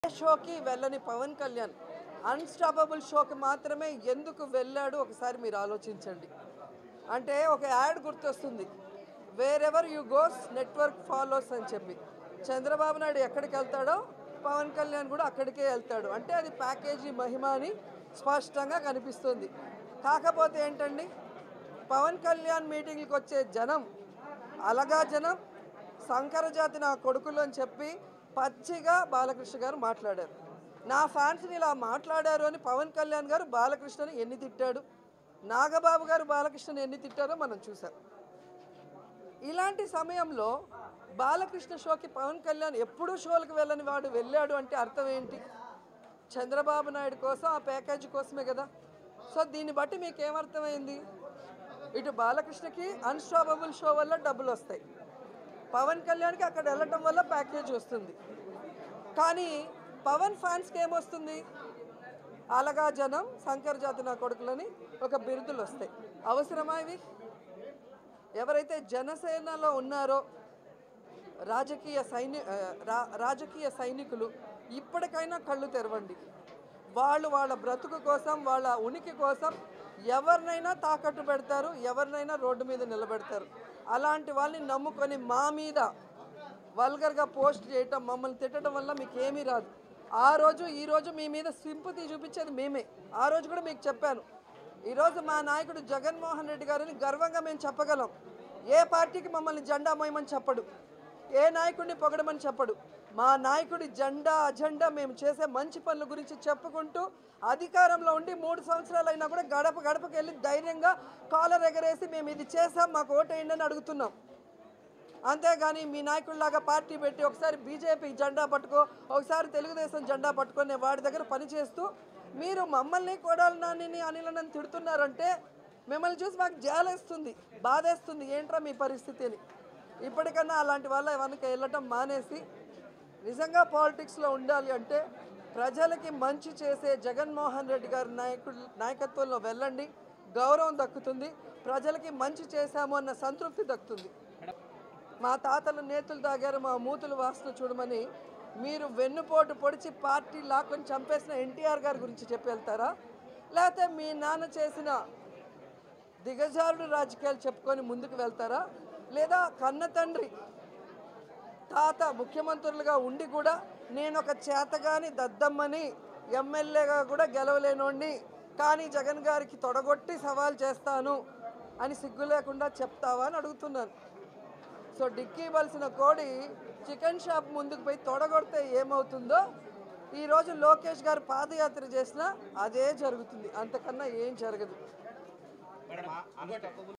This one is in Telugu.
షోకి వెళ్ళని పవన్ కళ్యాణ్ అన్స్టాపబుల్ షోకి మాత్రమే ఎందుకు వెళ్ళాడు ఒకసారి మీరు ఆలోచించండి అంటే ఒక యాడ్ గుర్తొస్తుంది wherever you goes network follows అని చెప్పి చంద్రబాబు నాయుడు ఎక్కడికి వెళ్తాడో పవన్ కళ్యాణ్ కూడా అక్కడికే వెళ్తాడు అంటే అది ప్యాకేజీ మహిమ అని స్పష్టంగా కనిపిస్తుంది కాకపోతే ఏంటండి పవన్ కళ్యాణ్ మీటింగ్కి వచ్చే జనం అలగా జనం సంకర జాతి నా కొడుకులు అని చెప్పి పచ్చిగా బాలకృష్ణ గారు మాట్లాడారు నా ఫ్యాన్స్ని ఇలా మాట్లాడారు అని పవన్ కళ్యాణ్ గారు బాలకృష్ణని ఎన్ని తిట్టాడు నాగబాబు గారు బాలకృష్ణని ఎన్ని తిట్టారో మనం చూసాం ఇలాంటి సమయంలో బాలకృష్ణ షోకి పవన్ కళ్యాణ్ ఎప్పుడూ షోలకు వెళ్ళని వాడు వెళ్ళాడు అంటే అర్థం ఏంటి చంద్రబాబు నాయుడు కోసం ఆ ప్యాకేజీ కోసమే కదా సో దీన్ని బట్టి మీకు ఏమర్థమైంది ఇటు బాలకృష్ణకి అన్స్టాపబుల్ షో వల్ల డబ్బులు వస్తాయి పవన్ కళ్యాణ్కి అక్కడ వెళ్ళటం వల్ల ప్యాకేజ్ వస్తుంది కానీ పవన్ ఫ్యాన్స్కి ఏమొస్తుంది అలగా జనం శంకర్ జాతి నా కొడుకులని ఒక బిరుదులు వస్తాయి అవసరమా ఇవి ఎవరైతే జనసేనలో ఉన్నారో రాజకీయ సైని ఆ, రా- రాజకీయ సైనికులు ఇప్పటికైనా కళ్ళు తెరవండి వాళ్ళు వాళ్ళ బ్రతుకు కోసం వాళ్ళ ఉనికి కోసం ఎవరినైనా తాకట్టు పెడతారు ఎవరినైనా రోడ్డు మీద నిలబెడతారు అలాంటి వాళ్ళని నమ్ముకొని మా మీద వల్గర్గా పోస్ట్ చేయటం మమ్మల్ని తిట్టడం వల్ల మీకు ఏమీ రాదు ఆ రోజు ఈ రోజు మీ మీద సింపతి చూపించేది మేమే ఆ రోజు కూడా మీకు చెప్పాను ఈరోజు మా నాయకుడు జగన్మోహన్ రెడ్డి గారిని గర్వంగా మేము చెప్పగలం ఏ పార్టీకి మమ్మల్ని జెండా మోయమని చెప్పడు ఏ నాయకుడిని పొగడమని చెప్పడు మా నాయకుడి జెండా అజెండా మేము చేసే మంచి పనుల గురించి చెప్పుకుంటూ అధికారంలో ఉండి మూడు సంవత్సరాలు అయినా కూడా గడప గడపకి వెళ్ళి ధైర్యంగా కాలర్ ఎగరేసి మేము ఇది చేసాం మాకు ఓటేయండి అని అడుగుతున్నాం అంతేగాని మీ నాయకుడిలాగా పార్టీ పెట్టి ఒకసారి బీజేపీ జెండా పట్టుకో ఒకసారి తెలుగుదేశం జెండా పట్టుకొని వాడి దగ్గర పనిచేస్తూ మీరు మమ్మల్ని కొడాలి నానిని అనిలని తిడుతున్నారంటే మిమ్మల్ని చూసి మాకు జాలేస్తుంది బాధేస్తుంది ఏంట్రా మీ పరిస్థితి అని ఇప్పటికన్నా అలాంటి వాళ్ళ వెనక వెళ్ళటం మానేసి నిజంగా పాలిటిక్స్లో ఉండాలి అంటే ప్రజలకి మంచి చేసే జగన్మోహన్ రెడ్డి గారి నాయకుడు నాయకత్వంలో వెళ్ళండి గౌరవం దక్కుతుంది ప్రజలకి మంచి చేశాము అన్న సంతృప్తి దక్కుతుంది మా తాతలు నేతులు తాగారు మా మూతులు వాసన చూడమని మీరు వెన్నుపోటు పొడిచి పార్టీ లాక్కొని చంపేసిన ఎన్టీఆర్ గారి గురించి చెప్పి వెళ్తారా లేకపోతే మీ నాన్న చేసిన దిగజారుడు రాజకీయాలు చెప్పుకొని ముందుకు వెళ్తారా లేదా కన్న తండ్రి తాత ముఖ్యమంత్రులుగా ఉండి కూడా నేను ఒక చేతగాని దద్దమ్మని ఎమ్మెల్యేగా కూడా గెలవలేనోడిని కానీ జగన్ గారికి తొడగొట్టి సవాల్ చేస్తాను అని సిగ్గు లేకుండా చెప్తావా అని అడుగుతున్నాను సో డిక్కీ ఇవ్వాల్సిన కోడి చికెన్ షాప్ ముందుకు పోయి తొడగొడితే ఏమవుతుందో ఈరోజు లోకేష్ గారు పాదయాత్ర చేసినా అదే జరుగుతుంది అంతకన్నా ఏం జరగదు